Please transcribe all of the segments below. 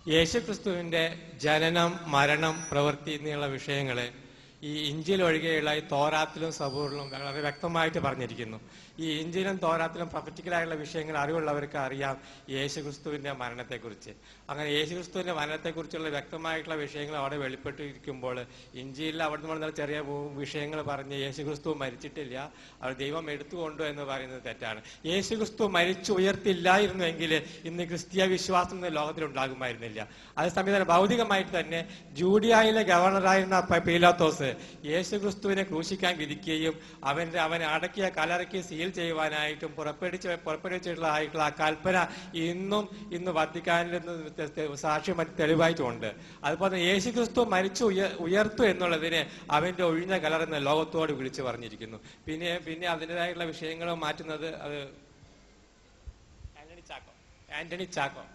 യേശുക്രിസ്തുവിന്റെ ജനനം മരണം പ്രവൃത്തി എന്നുള്ള വിഷയങ്ങള് ഈ ഇഞ്ചിൽ ഒഴികെയുള്ള ഈ തോരാത്തിലും സബൂറിലും വളരെ വ്യക്തമായിട്ട് പറഞ്ഞിരിക്കുന്നു ഈ ഇഞ്ചിലും തോരാത്തിലും പ്രൊഫറ്റിക്കലായുള്ള വിഷയങ്ങൾ അറിവുള്ളവർക്ക് അറിയാം യേശുക്രിസ്തുവിന്റെ മരണത്തെക്കുറിച്ച് അങ്ങനെ യേശുക്രിസ്തുവിന്റെ മരണത്തെക്കുറിച്ചുള്ള വ്യക്തമായിട്ടുള്ള വിഷയങ്ങൾ അവിടെ വെളിപ്പെട്ടിരിക്കുമ്പോൾ ഇഞ്ചിയിൽ അവിടെ നിന്ന് ചെറിയ വിഷയങ്ങൾ പറഞ്ഞ് യേശുക്രിസ്തു മരിച്ചിട്ടില്ല അവർ ദൈവം എടുത്തുകൊണ്ടു എന്ന് പറയുന്നത് തെറ്റാണ് യേശുക്രിസ്തു മരിച്ചു ഉയർത്തില്ലായിരുന്നുവെങ്കിൽ ഇന്ന് ക്രിസ്തീയ വിശ്വാസം ഇന്ന് ലോകത്തിൽ ഉണ്ടാകുമായിരുന്നില്ല അതേസമയം തന്നെ ഭൗതികമായിട്ട് തന്നെ ജൂഡിയായിലെ ഗവർണറായിരുന്ന പ- പീലാത്തോസ് യേശുക്രിസ്തുവിനെ ക്രൂശിക്കാൻ വിധിക്കുകയും അവന്റെ അവനെ അടക്കിയ കലറക്കി സീൽ ചെയ്യുവാനായിട്ടും പുറപ്പെടുവിച്ച് പുറപ്പെടുവിച്ചിട്ടുള്ള ആ കൽപ്പന ഇന്നും ഇന്ന് വത്തിക്കാനിൽ നിന്ന് തെ- തെ- സാക്ഷ്യം മറ്റ് തെളിവായിട്ടുമുണ്ട് അതുപോലെ തന്നെ യേശുക്രിസ്തു മരിച്ചു ഉയ ഉയർത്തു എന്നുള്ളതിനെ അവന്റെ ഒഴിഞ്ഞ കലർന്ന് ലോകത്തോട് വിളിച്ചു പറഞ്ഞിരിക്കുന്നു പിന്നെ പിന്നെ അതിൻ്റെതായിട്ടുള്ള വിഷയങ്ങൾ മാറ്റുന്നത് അത് ആന്റണി ചാക്കോ ആന്റണി ചാക്കോ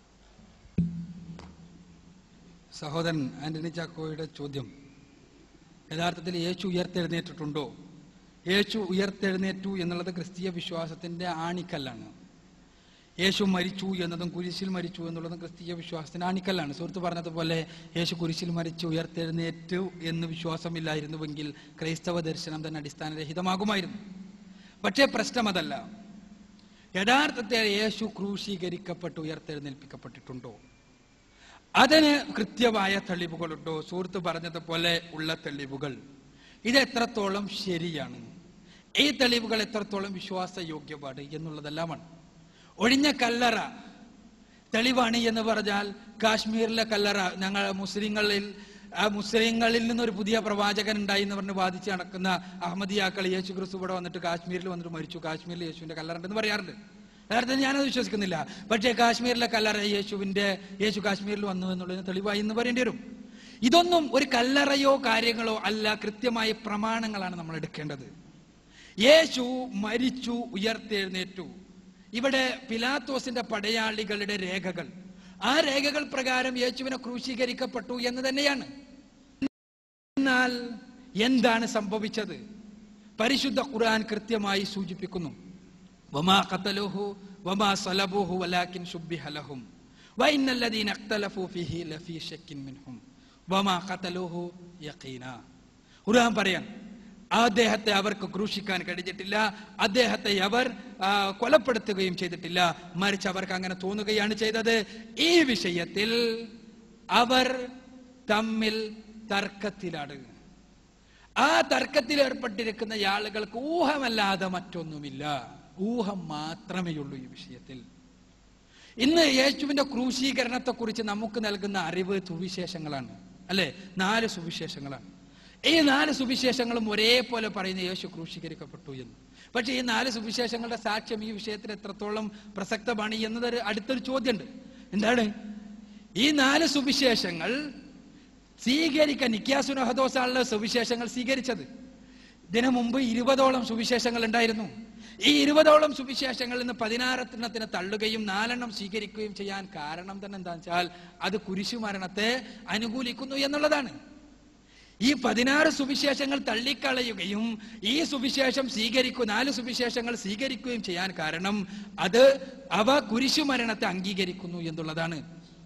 സഹോദരൻ ആന്റണി ചാക്കോയുടെ ചോദ്യം യഥാർത്ഥത്തിൽ യേശു ഉയർത്തെഴുന്നേറ്റിട്ടുണ്ടോ യേശു ഉയർത്തെഴുന്നേറ്റു എന്നുള്ളത് ക്രിസ്തീയ വിശ്വാസത്തിന്റെ ആണിക്കല്ലാണ് യേശു മരിച്ചു എന്നതും കുരിശിൽ മരിച്ചു എന്നുള്ളതും ക്രിസ്തീയ വിശ്വാസത്തിന്റെ ആണിക്കല്ലാണ് സുഹൃത്ത് പറഞ്ഞതുപോലെ യേശു കുരിശിൽ മരിച്ചു ഉയർത്തെഴുന്നേറ്റു എന്ന് വിശ്വാസമില്ലായിരുന്നുവെങ്കിൽ ക്രൈസ്തവ ദർശനം തന്നെ അടിസ്ഥാനരഹിതമാകുമായിരുന്നു പക്ഷേ പ്രശ്നം അതല്ല യഥാർത്ഥത്തിൽ യേശു ക്രൂശീകരിക്കപ്പെട്ട് ഉയർത്തെഴുന്നേൽപ്പിക്കപ്പെട്ടിട്ടുണ്ടോ അതിന് കൃത്യമായ തെളിവുകളുണ്ടോ സുഹൃത്ത് പറഞ്ഞതുപോലെ ഉള്ള തെളിവുകൾ ഇത് എത്രത്തോളം ശരിയാണ് ഈ തെളിവുകൾ എത്രത്തോളം വിശ്വാസയോഗ്യമാണ് എന്നുള്ളതെല്ലാമാണ് ഒഴിഞ്ഞ കല്ലറ തെളിവാണ് എന്ന് പറഞ്ഞാൽ കാശ്മീരിലെ കല്ലറ ഞങ്ങൾ മുസ്ലിങ്ങളിൽ ആ മുസ്ലിങ്ങളിൽ നിന്നൊരു പുതിയ പ്രവാചകൻ ഉണ്ടായി എന്ന് പറഞ്ഞ് വാദിച്ച് നടക്കുന്ന അഹമ്മദിയാക്കൾ യേശു ക്രിസ്തു ഇവിടെ വന്നിട്ട് കാശ്മീരിൽ വന്നിട്ട് മരിച്ചു കാശ്മീരിൽ യേശുവിന്റെ കല്ലറ ഉണ്ടെന്ന് പറയാറുണ്ട് യഥാർത്ഥത്തിൽ ഞാനത് വിശ്വസിക്കുന്നില്ല പക്ഷേ കാശ്മീരിലെ കല്ലറ യേശുവിന്റെ യേശു കാശ്മീരിൽ വന്നു എന്നുള്ളതിന് തെളിവായി എന്ന് പറയേണ്ടി വരും ഇതൊന്നും ഒരു കല്ലറയോ കാര്യങ്ങളോ അല്ല കൃത്യമായ പ്രമാണങ്ങളാണ് നമ്മൾ എടുക്കേണ്ടത് യേശു മരിച്ചു ഉയർത്തെഴുന്നേറ്റു ഇവിടെ പിലാത്തോസിന്റെ പടയാളികളുടെ രേഖകൾ ആ രേഖകൾ പ്രകാരം യേശുവിനെ ക്രൂശീകരിക്കപ്പെട്ടു എന്ന് തന്നെയാണ് എന്നാൽ എന്താണ് സംഭവിച്ചത് പരിശുദ്ധ ഖുർആൻ കൃത്യമായി സൂചിപ്പിക്കുന്നു വമാ ഖതലുഹു വമാ സലബുഹു വലാകിൻ ശുബ്ബിഹ ലഹും വഇന്നല്ലദീന ഇഖ്തലഫു ഫീഹി ലഫീ ശക്കിൻ മിൻഹും വമാ ഖതലുഹു യഖീന ഖുർആൻ പറയാൻ അദ്ദേഹത്തെ അവർക്ക് ക്രൂശിക്കാൻ കഴിഞ്ഞിട്ടില്ല അദ്ദേഹത്തെ അവർ ആ, കൊലപ്പെടുത്തുകയും ചെയ്തിട്ടില്ല മറിച്ച് അവർക്ക് അങ്ങനെ തോന്നുകയാണ് ചെയ്തത് ഈ വിഷയത്തിൽ അവർ തമ്മിൽ തർക്കത്തിലാണ് ആ തർക്കത്തിൽ ഏർപ്പെട്ടിരിക്കുന്ന ഈ ആളുകൾക്ക് ഊഹമല്ലാതെ മറ്റൊന്നുമില്ല ഊഹം മാത്രമേ ഉള്ളൂ ഈ വിഷയത്തിൽ ഇന്ന് യേശുവിന്റെ ക്രൂശീകരണത്തെ കുറിച്ച് നമുക്ക് നൽകുന്ന അറിവ് സുവിശേഷങ്ങളാണ് അല്ലെ നാല് സുവിശേഷങ്ങളാണ് ഈ നാല് സുവിശേഷങ്ങളും ഒരേപോലെ പറയുന്ന യേശു ക്രൂശീകരിക്കപ്പെട്ടു എന്ന് പക്ഷെ ഈ നാല് സുവിശേഷങ്ങളുടെ സാക്ഷ്യം ഈ വിഷയത്തിൽ എത്രത്തോളം പ്രസക്തമാണ് എന്നതൊരു അടുത്തൊരു ചോദ്യമുണ്ട് എന്താണ് ഈ നാല് സുവിശേഷങ്ങൾ സ്വീകരിക്കാൻ നിക്യാസുനഹദോസാണല്ലോ സുവിശേഷങ്ങൾ സ്വീകരിച്ചത് ഇതിനു മുമ്പ് ഇരുപതോളം സുവിശേഷങ്ങൾ ഉണ്ടായിരുന്നു ഈ ഇരുപതോളം സുവിശേഷങ്ങളിൽ നിന്ന് പതിനാറെണ്ണത്തിനെ തള്ളുകയും നാലെണ്ണം സ്വീകരിക്കുകയും ചെയ്യാൻ കാരണം തന്നെ എന്താ വെച്ചാൽ അത് കുരിശുമരണത്തെ അനുകൂലിക്കുന്നു എന്നുള്ളതാണ് ഈ പതിനാറ് സുവിശേഷങ്ങൾ തള്ളിക്കളയുകയും ഈ സുവിശേഷം സ്വീകരിക്കുക നാല് സുവിശേഷങ്ങൾ സ്വീകരിക്കുകയും ചെയ്യാൻ കാരണം അത് അവ കുരിശുമരണത്തെ അംഗീകരിക്കുന്നു എന്നുള്ളതാണ്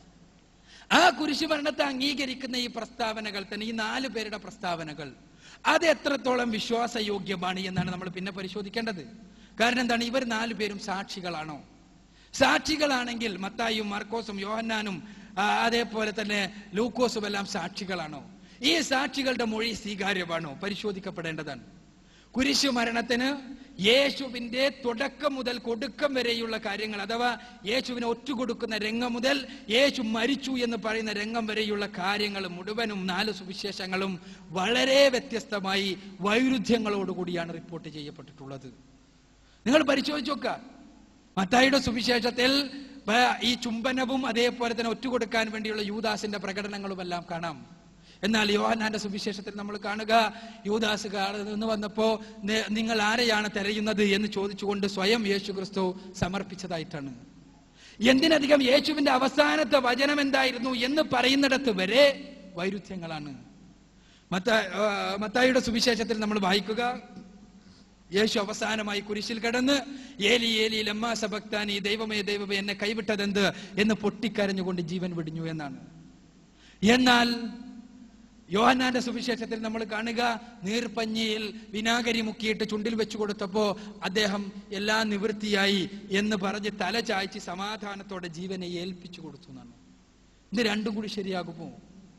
ആ കുരിശുമരണത്തെ അംഗീകരിക്കുന്ന ഈ പ്രസ്താവനകൾ തന്നെ ഈ നാല് പേരുടെ പ്രസ്താവനകൾ അത് എത്രത്തോളം വിശ്വാസയോഗ്യമാണ് എന്നാണ് നമ്മൾ പിന്നെ പരിശോധിക്കേണ്ടത് കാരണം എന്താണ് ഇവർ നാലു പേരും സാക്ഷികളാണോ സാക്ഷികളാണെങ്കിൽ മത്തായും മാർക്കോസും യോഹന്നാനും ആ, അതേപോലെ തന്നെ ലൂക്കോസും എല്ലാം സാക്ഷികളാണോ ഈ സാക്ഷികളുടെ മൊഴി സ്വീകാര്യമാണോ പരിശോധിക്കപ്പെടേണ്ടതാണ് കുരിശു മരണത്തിന് യേശുവിന്റെ തുടക്കം മുതൽ കൊടുക്കം വരെയുള്ള കാര്യങ്ങൾ അഥവാ യേശുവിനെ ഒറ്റുകൊടുക്കുന്ന രംഗം മുതൽ യേശു മരിച്ചു എന്ന് പറയുന്ന രംഗം വരെയുള്ള കാര്യങ്ങൾ മുഴുവനും നാല് സുവിശേഷങ്ങളും വളരെ വ്യത്യസ്തമായി വൈരുദ്ധ്യങ്ങളോടുകൂടിയാണ് റിപ്പോർട്ട് ചെയ്യപ്പെട്ടിട്ടുള്ളത് നിങ്ങൾ പരിശോധിച്ച് നോക്കുക മത്തായിയുടെ സുവിശേഷത്തിൽ പ- ഈ ചുംബനവും അതേപോലെ തന്നെ ഒറ്റുകൊടുക്കാൻ വേണ്ടിയുള്ള യൂദാസിന്റെ പ്രകടനങ്ങളുമെല്ലാം കാണാം എന്നാൽ യോഹന്നാന്റെ സുവിശേഷത്തിൽ നമ്മൾ കാണുക യൂദാസ് കാ- നിന്ന് വന്നപ്പോ നെ- നിങ്ങൾ ആരെയാണ് തെരയുന്നത് എന്ന് ചോദിച്ചുകൊണ്ട് സ്വയം യേശു ക്രിസ്തു സമർപ്പിച്ചതായിട്ടാണ് എന്തിനധികം യേശുവിന്റെ അവസാനത്തെ വചനം എന്തായിരുന്നു എന്ന് പറയുന്നിടത്ത് വരെ വൈരുദ്ധ്യങ്ങളാണ് മത്ത ആ, മത്തായിയുടെ സുവിശേഷത്തിൽ നമ്മൾ വായിക്കുക യേശു അവസാനമായി കുരിശിൽ കിടന്ന് ഏലി ഏലി ലമ്മാ സബക്താനി ദൈവമേ ദൈവമേ എന്നെ കൈവിട്ടതെന്ത് എന്ന് പൊട്ടിക്കരഞ്ഞുകൊണ്ട് ജീവൻ വെടിഞ്ഞു എന്നാണ് എന്നാൽ യോഹന്നാന്റെ സുവിശേഷത്തിൽ നമ്മൾ കാണുക നീർപ്പഞ്ഞിയിൽ വിനാഗരി മുക്കിയിട്ട് ചുണ്ടിൽ വെച്ചു കൊടുത്തപ്പോ അദ്ദേഹം എല്ലാം നിവൃത്തിയായി എന്ന് പറഞ്ഞ് തല ചായ്ച്ച് സമാധാനത്തോടെ ജീവനെ ഏൽപ്പിച്ചു കൊടുത്തു എന്നാണ് ഇത് രണ്ടും കൂടി ശരിയാകുമോ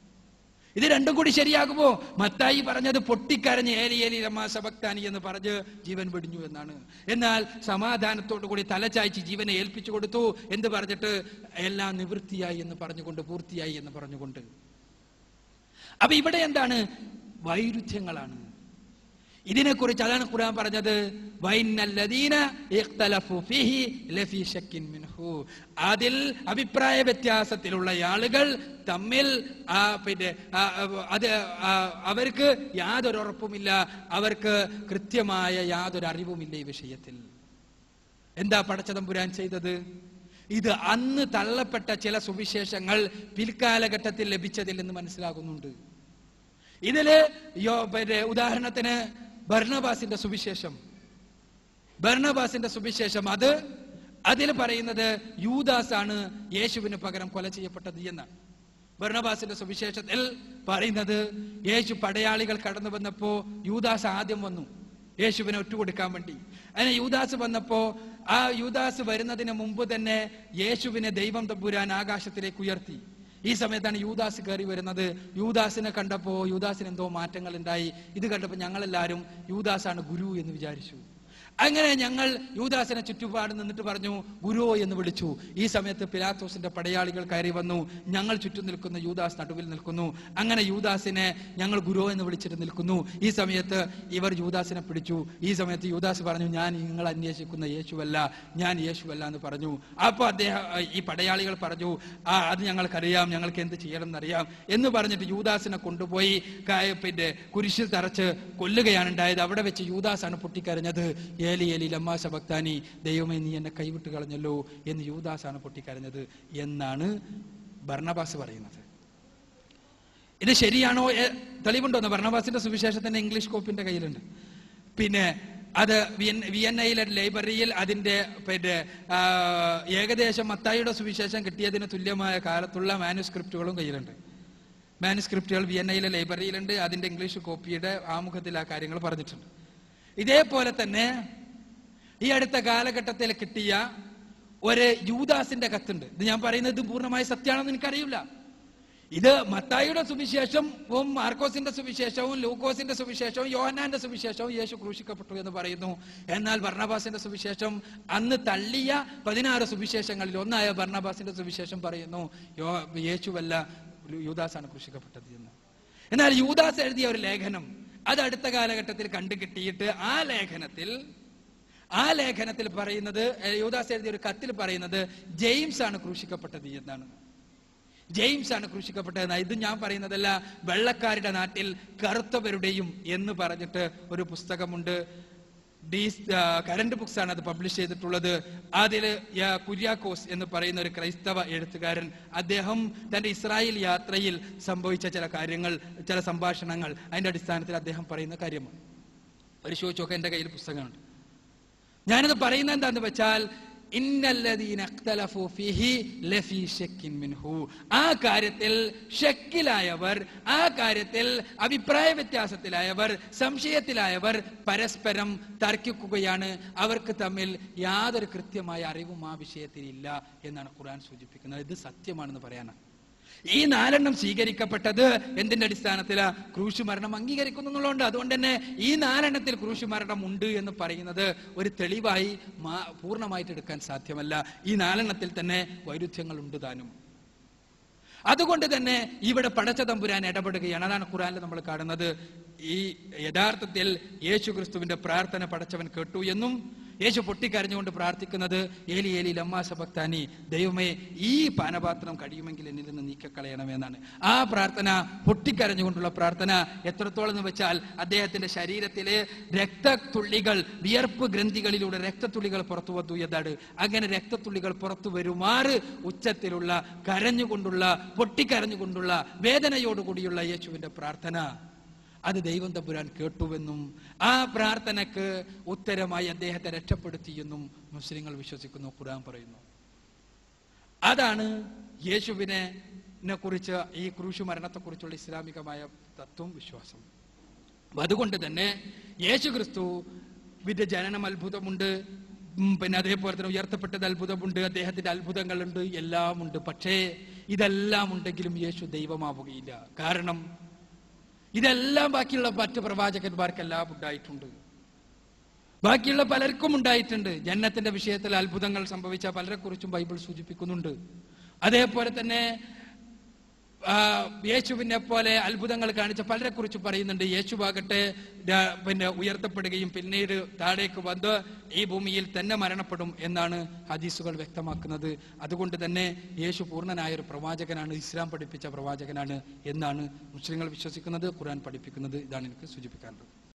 ഇത് രണ്ടും കൂടി ശരിയാകുമോ മത്തായി പറഞ്ഞത് പൊട്ടിക്കരഞ്ഞ് ഏലി ഏലി രമാ സബക്താനി എന്ന് പറഞ്ഞ് ജീവൻ വെടിഞ്ഞു എന്നാണ് എന്നാൽ സമാധാനത്തോടു കൂടി തലചായ്ച്ച് ജീവനെ ഏൽപ്പിച്ചു കൊടുത്തു എന്ന് പറഞ്ഞിട്ട് എല്ലാം നിവൃത്തിയായി എന്ന് പറഞ്ഞുകൊണ്ട് പൂർത്തിയായി എന്ന് പറഞ്ഞുകൊണ്ട് അപ്പൊ ഇവിടെ എന്താണ് വൈരുദ്ധ്യങ്ങളാണ് ഇതിനെക്കുറിച്ച് അതാണ് ഖുർആൻ പറഞ്ഞത് വൈനല്ലദീന ഇഖ്തലഫു ഫീഹി ലഫീ ശക്കിൻ മിൻഹു അതിൽ അഭിപ്രായ വ്യത്യാസത്തിലുള്ള ആളുകൾ തമ്മിൽ ആ പിന്നെ ആ, അത് ആ, അവർക്ക് യാതൊരു ഉറപ്പുമില്ല അവർക്ക് കൃത്യമായ യാതൊരു അറിവുമില്ല ഈ വിഷയത്തിൽ എന്താ പടച്ചതമ്പുരാൻ ചെയ്തത് ഇത് അന്ന് തള്ളപ്പെട്ട ചില സുവിശേഷങ്ങൾ പിൽക്കാലഘട്ടത്തിൽ ലഭിച്ചതിൽ നിന്ന് മനസ്സിലാകുന്നുണ്ട് ഇതില് യോ പിന്നെ ഉദാഹരണത്തിന് ഭർണബാസിന്റെ സുവിശേഷം ഭർണബാസിന്റെ സുവിശേഷം അത് അതിൽ പറയുന്നത് യൂദാസ് ആണ് യേശുവിന് പകരം കൊല ചെയ്യപ്പെട്ടത് എന്നാണ് ഭർണബാസിന്റെ സുവിശേഷത്തിൽ പറയുന്നത് യേശു പടയാളികൾ കടന്നു വന്നപ്പോ യൂദാസ് ആദ്യം വന്നു യേശുവിനെ ഒറ്റുകൊടുക്കാൻ വേണ്ടി അങ്ങനെ യൂദാസ് വന്നപ്പോ ആ യൂദാസ് വരുന്നതിന് മുമ്പ് തന്നെ യേശുവിനെ ദൈവം തമ്പുരാൻ ആകാശത്തിലേക്ക് ഉയർത്തി ഈ സമയത്താണ് യൂദാസ് കയറി വരുന്നത് യൂദാസിനെ കണ്ടപ്പോ യൂദാസിന് എന്തോ മാറ്റങ്ങൾ ഉണ്ടായി ഇത് കണ്ടപ്പോ ഞങ്ങളെല്ലാവരും യൂദാസാണ് ഗുരു എന്ന് വിചാരിച്ചു അങ്ങനെ ഞങ്ങൾ യൂദാസിനെ ചുറ്റുപാട് നിന്നിട്ട് പറഞ്ഞു ഗുരുവോ എന്ന് വിളിച്ചു ഈ സമയത്ത് പിലാത്തോസിന്റെ പടയാളികൾ കയറി വന്നു ഞങ്ങൾ ചുറ്റും നിൽക്കുന്ന യൂദാസ് നടുവിൽ നിൽക്കുന്നു അങ്ങനെ യൂദാസിനെ ഞങ്ങൾ ഗുരുവോ എന്ന് വിളിച്ചിട്ട് നിൽക്കുന്നു ഈ സമയത്ത് ഇവർ യൂദാസിനെ പിടിച്ചു ഈ സമയത്ത് യൂദാസ് പറഞ്ഞു ഞാൻ നിങ്ങൾ അന്വേഷിക്കുന്ന യേശുവല്ല ഞാൻ യേശുവല്ല എന്ന് പറഞ്ഞു അപ്പോൾ അദ്ദേഹം ഈ പടയാളികൾ പറഞ്ഞു ആ അത് ഞങ്ങൾക്കറിയാം ഞങ്ങൾക്ക് എന്ത് ചെയ്യണം എന്നറിയാം എന്ന് പറഞ്ഞിട്ട് യൂദാസിനെ കൊണ്ടുപോയി കായ- പിന്നെ കുരിശിൽ തറച്ച് കൊല്ലുകയാണ് ഉണ്ടായത് അവിടെ വെച്ച് യൂദാസാണ് പൊട്ടിക്കരഞ്ഞത് ഏലി ഏലി ലമ്മാ ശബക്താനി ദൈവമേ നീ എന്നെ കൈവിട്ട് കളഞ്ഞല്ലോ എന്ന് യൂദാസാണ് പൊട്ടിക്കരഞ്ഞത് എന്നാണ് ഭർണബാസ് പറയുന്നത് ഇത് ശരിയാണോ എ- തെളിവുണ്ടോ എന്ന് ഭർണബാസിന്റെ സുവിശേഷത്തിന്റെ ഇംഗ്ലീഷ് കോപ്പിന്റെ കയ്യിലുണ്ട് പിന്നെ അത് വിയൻ- വിയന്നയിലെ ലൈബ്രറിയിൽ അതിന്റെ പിന്നെ ആ, ഏകദേശം മത്തായിയുടെ സുവിശേഷം കിട്ടിയതിന് തുല്യമായ കാലത്തുള്ള മാനുസ്ക്രിപ്റ്റുകളും കയ്യിലുണ്ട് മാനുസ്ക്രിപ്റ്റുകൾ വിയന്നയിലെ ലൈബ്രറിയിലുണ്ട് അതിന്റെ ഇംഗ്ലീഷ് കോപ്പിയുടെ ആമുഖത്തിൽ ആ കാര്യങ്ങൾ പറഞ്ഞിട്ടുണ്ട് ഇതേപോലെ തന്നെ ഈ അടുത്ത കാലഘട്ടത്തിൽ കിട്ടിയ ഒരു യൂദാസിന്റെ കത്തുണ്ട് ഇത് ഞാൻ പറയുന്നത് ഇത് പൂർണ്ണമായി സത്യമാണെന്ന് എനിക്കറിയില്ല ഇത് മത്തായിയുടെ സുവിശേഷവും മാർക്കോസിന്റെ സുവിശേഷവും ലൂക്കോസിന്റെ സുവിശേഷവും യോഹന്നാന്റെ സുവിശേഷവും യേശു ക്രൂശിക്കപ്പെട്ടു എന്ന് പറയുന്നു എന്നാൽ ഭർണബാസിന്റെ സുവിശേഷം അന്ന് തള്ളിയ പതിനാറ് സുവിശേഷങ്ങളിൽ ഒന്നായ ഭർണബാസിന്റെ സുവിശേഷം പറയുന്നു യോ യേശുവല്ല യൂദാസാണ് ക്രൂശിക്കപ്പെട്ടത് എന്ന് എന്നാൽ യൂദാസ് എഴുതിയ ഒരു ലേഖനം അത് അടുത്ത കാലഘട്ടത്തിൽ കണ്ടുകിട്ടിയിട്ട് ആ ലേഖനത്തിൽ ആ ലേഖനത്തിൽ പറയുന്നത് ഏ, യൂദാസ് എഴുതിയ ഒരു കത്തിൽ പറയുന്നത് ജെയിംസ് ആണ് ക്രൂശിക്കപ്പെട്ടത് എന്നാണ് ജെയിംസ് ആണ് ക്രൂശിക്കപ്പെട്ടത് ഇത് ഞാൻ പറയുന്നതല്ല വെള്ളക്കാരുടെ നാട്ടിൽ കറുത്തവരുടെയും എന്ന് പറഞ്ഞിട്ട് ഒരു പുസ്തകമുണ്ട് ഡി കറന്റ് ബുക്സ് ആണ് അത് പബ്ലിഷ് ചെയ്തിട്ടുള്ളത് അതിൽ കുര്യാക്കോസ് എന്ന് പറയുന്ന ഒരു ക്രൈസ്തവ എഴുത്തുകാരൻ അദ്ദേഹം തന്റെ ഇസ്രായേൽ യാത്രയിൽ സംഭവിച്ച ചില കാര്യങ്ങൾ ചില സംഭാഷണങ്ങൾ അതിന്റെ അടിസ്ഥാനത്തിൽ അദ്ദേഹം പറയുന്ന കാര്യമാണ് പരിശോധിച്ച് നോക്കാൻ എന്റെ കയ്യിൽ പുസ്തകമുണ്ട് ഞാനിത് പറയുന്നത് എന്താന്ന് വെച്ചാൽ ഇന്നല്ലദീന ഇഖ്തലഫു ഫീഹി ലഫീ ശക്കിൻ മിൻഹു ആ കാര്യത്തിൽ ഷക്കിലായവർ ആ കാര്യത്തിൽ അഭിപ്രായ വ്യത്യാസത്തിലായവർ സംശയത്തിലായവർ പരസ്പരം തർക്കിക്കുകയാണ് അവർക്ക് തമ്മിൽ യാതൊരു കൃത്യമായ അറിവും ആ വിഷയത്തിൽ ഇല്ല എന്നാണ് ഖുർആൻ സൂചിപ്പിക്കുന്നത് ഇത് സത്യമാണെന്ന് പറയാനാണ് ഈ നാലെണ്ണം സ്വീകരിക്കപ്പെട്ടത് എന്തിന്റെ അടിസ്ഥാനത്തിലാ ക്രൂശ് മരണം അംഗീകരിക്കുന്നു എന്നുള്ളതുകൊണ്ട് അതുകൊണ്ട് തന്നെ ഈ നാലെണ്ണത്തിൽ ക്രൂശ് മരണം ഉണ്ട് എന്ന് പറയുന്നത് ഒരു തെളിവായി മാ- പൂർണ്ണമായിട്ട് എടുക്കാൻ സാധ്യമല്ല ഈ നാലെണ്ണത്തിൽ തന്നെ വൈരുദ്ധ്യങ്ങൾ ഉണ്ട് താനും അതുകൊണ്ട് തന്നെ ഇവിടെ പടച്ച തമ്പുരാൻ ഇടപെടുകയാണ് അതാണ് ഖുറാനിൽ നമ്മൾ കാണുന്നത് ഈ യഥാർത്ഥത്തിൽ യേശു ക്രിസ്തുവിന്റെ പ്രാർത്ഥന പടച്ചവൻ കേട്ടു എന്നും യേശു പൊട്ടിക്കരഞ്ഞുകൊണ്ട് പ്രാർത്ഥിക്കുന്നത് ഏലി ഏലി ലമ്മാസ ഭക്താനി ദൈവമേ ഈ പാനപാത്രം കഴിയുമെങ്കിൽ എന്നിൽ നിന്ന് നീക്കക്കളയണമെന്നാണ് ആ പ്രാർത്ഥന പൊട്ടിക്കരഞ്ഞുകൊണ്ടുള്ള പ്രാർത്ഥന എത്രത്തോളം എന്ന് വെച്ചാൽ അദ്ദേഹത്തിന്റെ ശരീരത്തിലെ രക്തത്തുള്ളികൾ വിയർപ്പ് ഗ്രന്ഥികളിലൂടെ രക്തത്തുള്ളികൾ പുറത്തു വന്നു എന്നാണ് അങ്ങനെ രക്തത്തുള്ളികൾ പുറത്തു വരുമാറ് ഉച്ചത്തിലുള്ള കരഞ്ഞുകൊണ്ടുള്ള പൊട്ടിക്കരഞ്ഞുകൊണ്ടുള്ള വേദനയോടുകൂടിയുള്ള യേശുവിന്റെ പ്രാർത്ഥന അത് ദൈവം തമ്പുരാൻ കേട്ടുവെന്നും ആ പ്രാർത്ഥനക്ക് ഉത്തരമായി അദ്ദേഹത്തെ രക്ഷപ്പെടുത്തിയെന്നും മുസ്ലിങ്ങൾ വിശ്വസിക്കുന്നു ഖുർആൻ പറയുന്നു അതാണ് യേശുവിനെ നെ കുറിച്ച് ഈ ക്രൂശു മരണത്തെക്കുറിച്ചുള്ള ഇസ്ലാമികമായ തത്വം വിശ്വാസം അപ്പൊ അതുകൊണ്ട് തന്നെ യേശു ക്രിസ്തു വിന്റെ ജനനം അത്ഭുതമുണ്ട് ഉം, പിന്നെ അതേപോലെ തന്നെ ഉയർത്തപ്പെട്ടത് അത്ഭുതമുണ്ട് അദ്ദേഹത്തിന്റെ അത്ഭുതങ്ങളുണ്ട് എല്ലാം ഉണ്ട് പക്ഷേ ഇതെല്ലാം ഉണ്ടെങ്കിലും യേശു ദൈവമാവുകയില്ല കാരണം ഇതെല്ലാം ബാക്കിയുള്ള മറ്റു പ്രവാചകന്മാർക്കെല്ലാം ഉണ്ടായിട്ടുണ്ട് ബാക്കിയുള്ള പലർക്കും ഉണ്ടായിട്ടുണ്ട് ജന്നത്തിന്റെ വിഷയത്തിൽ അത്ഭുതങ്ങൾ സംഭവിച്ച പലരെ കുറിച്ചും ബൈബിൾ സൂചിപ്പിക്കുന്നുണ്ട് അതേപോലെ തന്നെ ആ, യേശുവിനെ പോലെ അത്ഭുതങ്ങൾ കാണിച്ച പലരെ കുറിച്ച് പറയുന്നുണ്ട് യേശുവാകട്ടെ ദാ- പിന്നെ ഉയർത്തപ്പെടുകയും പിന്നീട് താഴേക്ക് വന്ന് ഈ ഭൂമിയിൽ തന്നെ മരണപ്പെടും എന്നാണ് ഹദീസുകൾ വ്യക്തമാക്കുന്നത് അതുകൊണ്ട് തന്നെ യേശു പൂർണ്ണനായ ഒരു പ്രവാചകനാണ് ഇസ്ലാം പഠിപ്പിച്ച പ്രവാചകനാണ് എന്നാണ് മുസ്ലിങ്ങൾ വിശ്വസിക്കുന്നത് ഖുർആൻ പഠിപ്പിക്കുന്നത് ഇതാണ് എനിക്ക് സൂചിപ്പിക്കാനുള്ളത്